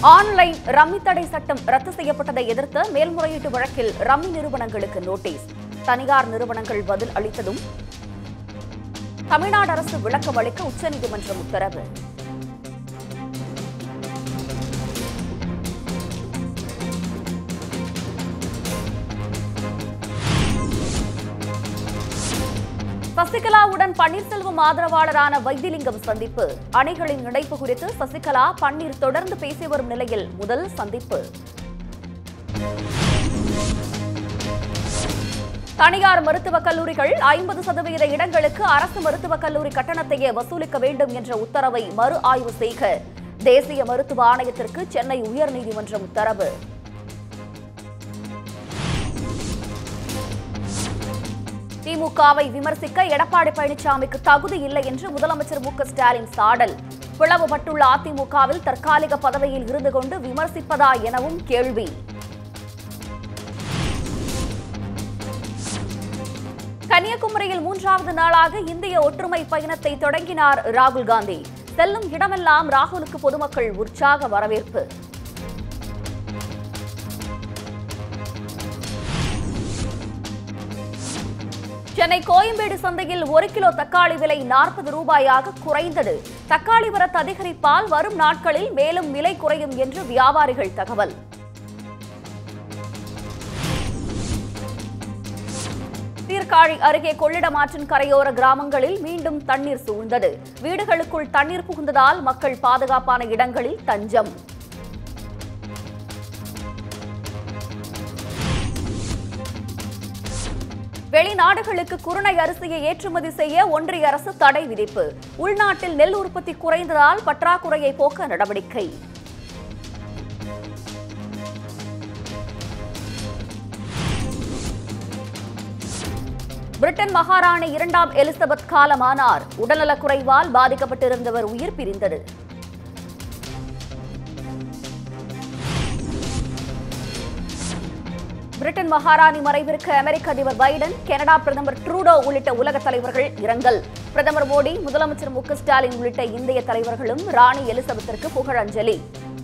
online rummy தடை சட்டம் ரத்து செய்யப்பட்டதை எதிர்த்து மேல்முறையீட்டு வழக்கில் ரம்மி நிறுவனங்களுக்கு நோட்டீஸ் தனியார் நிறுவனங்கள் பதில் அளித்ததும் தமிழ்நாடு அரசு விளக்கம் அளிக்க உச்சநீதிமன்றம் உத்தரவு சசிகலாவுடன் பன்னீர்செல்வம் ஆதரவாளரான வைத்திலிங்கம் சந்திப்பு அணிகளின் இணைப்பு குறித்து சசிகலா பன்னீர் தொடர்ந்து பேசி வரும் நிலையில் முதல் சந்திப்பு தனியார் மருத்துவக் கல்லூரிகள் ஐம்பது சதவீத இடங்களுக்கு அரசு மருத்துவக் கல்லூரி கட்டணத்தையே வசூலிக்க வேண்டும் என்ற உத்தரவை மறு ஆய்வு செய்க தேசிய மருத்துவ ஆணையத்திற்கு சென்னை உயர்நீதிமன்றம் உத்தரவு திமுகவை விமர்சிக்க எடப்பாடி பழனிசாமிக்கு தகுதி இல்லை என்று முதலமைச்சர் மு க ஸ்டாலின் சாடல் பிளவுபட்டுள்ள அதிமுகவில் தற்காலிக பதவியில் இருந்து கொண்டு விமர்சிப்பதா எனவும் கேள்வி கன்னியாகுமரியில் மூன்றாவது நாளாக இந்திய ஒற்றுமை பயணத்தை தொடங்கினார் ராகுல் காந்தி செல்லும் இடமெல்லாம் ராகுலுக்கு பொதுமக்கள் உற்சாக வரவேற்பு சென்னை கோயம்பேடு சந்தையில் ஒரு கிலோ தக்காளி விலை நாற்பது ரூபாயாக குறைந்தது தக்காளி வரத்து அதிகரிப்பால் வரும் நாட்களில் மேலும் விலை குறையும் என்று வியாபாரிகள் தகவல் சீர்காழி அருகே கொள்ளிடம் ஆற்றின் கரையோர கிராமங்களில் மீண்டும் தண்ணீர் சூழ்ந்தது வீடுகளுக்குள் தண்ணீர் புகுந்ததால் மக்கள் பாதுகாப்பான இடங்களில் தஞ்சம் வெளிநாடுகளுக்கு குருணை அரிசியை ஏற்றுமதி செய்ய ஒன்றிய அரசு தடை விதிப்பு உள்நாட்டில் நெல் உற்பத்தி குறைந்ததால் பற்றாக்குறையை போக்க நடவடிக்கை பிரிட்டன் மகாராணி இரண்டாம் எலிசபெத் காலமானார் உடல்நலக்குறைவால் பாதிக்கப்பட்டிருந்தவர் உயிர் பிரிந்தது பிரிட்டன் மகாராணி மறைவிற்கு அமெரிக்க அதிபர் பைடன் கனடா பிரதமர் ட்ரூடோ உள்ளிட்ட உலக தலைவர்கள் இரங்கல் பிரதமர் மோடி முதலமைச்சர் மு க ஸ்டாலின் உள்ளிட்ட இந்திய தலைவர்களும் ராணி எலிசபெத்திற்கு புகழஞ்சலி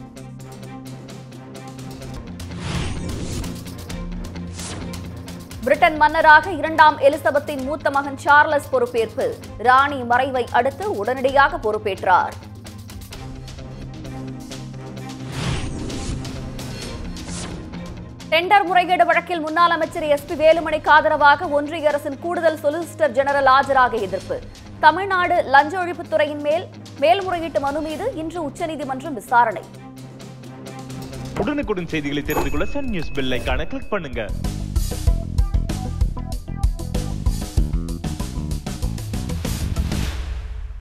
பிரிட்டன் மன்னராக இரண்டாம் எலிசபெத்தின் மூத்த மகன் சார்லஸ் பொறுப்பேற்பு ராணி மறைவை அடுத்து உடனடியாக பொறுப்பேற்றார் டெண்டர் முறைகேடு வழக்கில் முன்னாள் அமைச்சர் எஸ் பி வேலுமணிக்கு ஆதரவாக ஒன்றிய அரசின் கூடுதல் சொலிசிட்டர் ஜெனரல் ஆஜராக எதிர்ப்பு தமிழ்நாடு லஞ்ச ஒழிப்புத்துறையின் மேல் மேல்முறையீட்டு மனு மீது இன்று உச்சநீதிமன்றம் விசாரணை உடனுக்குடன் செய்திகளை தெரிந்து கொள்ள சன் நியூஸ் பெல் ஐகானை கிளிக் பண்ணுங்க